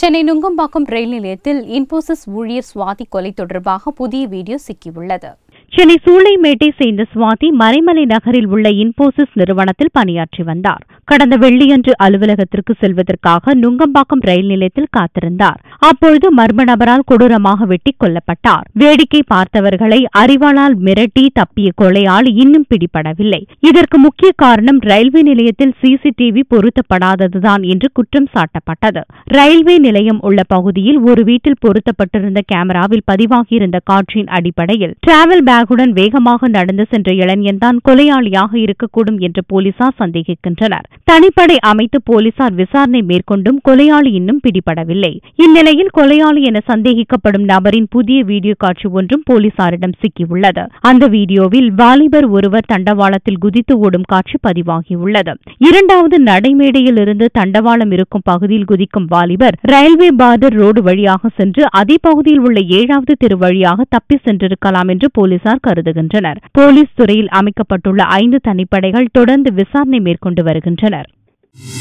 சென்னை நுங்கம்பாக்கம் ரயில் நிலையத்தில் இன்போசிஸ் ஊழியர் சுவாதி கொலை தொடர்பாக புதிய வீடியோ சிக்கியுள்ளது சென்னை சூளைமேட்டை சேர்ந்த சுவாதி மறைமலை நகரில் உள்ள இன்போசிஸ் நிறுவனத்தில் பணியாற்றி வந்தார் கடந்த வெள்ளியன்று அலுவலகத்திற்கு செல்வதற்காக நுங்கம்பாக்கம் ரயில் நிலையத்தில் காத்திருந்தார் அப்பொழுது மர்ம நபரால் கொடூரமாக வெட்டி கொல்லப்பட்டார் வேடிக்கை பார்த்தவர்களை அறிவாளால் மிரட்டி தப்பிய கொலையாளி இன்னும் பிடிபடவில்லை இதற்கு முக்கிய காரணம் ரயில்வே நிலையத்தில் சிசிடிவி பொருத்தப்படாததுதான் என்று குற்றம் சாட்டப்பட்டது ரயில்வே நிலையம் உள்ள பகுதியில் ஒரு வீட்டில் பொருத்தப்பட்டிருந்த கேமராவில் பதிவாகியிருந்த காட்சியின் அடிப்படையில் டிராவல் பேக்குடன் வேகமாக நடந்து சென்ற இளைஞன்தான் கொலையாளியாக இருக்கக்கூடும் என்று போலீசார் சந்தேகிக்கின்றனர் தனிப்படை அமைத்து போலீசார் விசாரணை மேற்கொண்டும் கொலையாளி இன்னும் பிடிபடவில்லை இந்நிலையில் கொலையாளி என சந்தேகிக்கப்படும் நபரின் புதிய வீடியோ காட்சி ஒன்றும் போலீசாரிடம் சிக்கியுள்ளது அந்த வீடியோவில் வாலிபர் ஒருவர் தண்டவாளத்தில் குதித்து ஓடும் காட்சி பதிவாகியுள்ளது இரண்டாவது நடைமேடையில் இருந்து தண்டவாளம் இருக்கும் பகுதியில் குதிக்கும் வாலிபர் ரயில்வே பார்டர் ரோடு வழியாக சென்று அதே பகுதியில் உள்ள ஏழாவது தெரு வழியாக தப்பி சென்றிருக்கலாம் என்று போலீசார் கருதுகின்றனர் போலீஸ் துறையில் அமைக்கப்பட்டுள்ள ஐந்து தனிப்படைகள் தொடர்ந்து விசாரணை மேற்கொண்டு வருகின்றனர்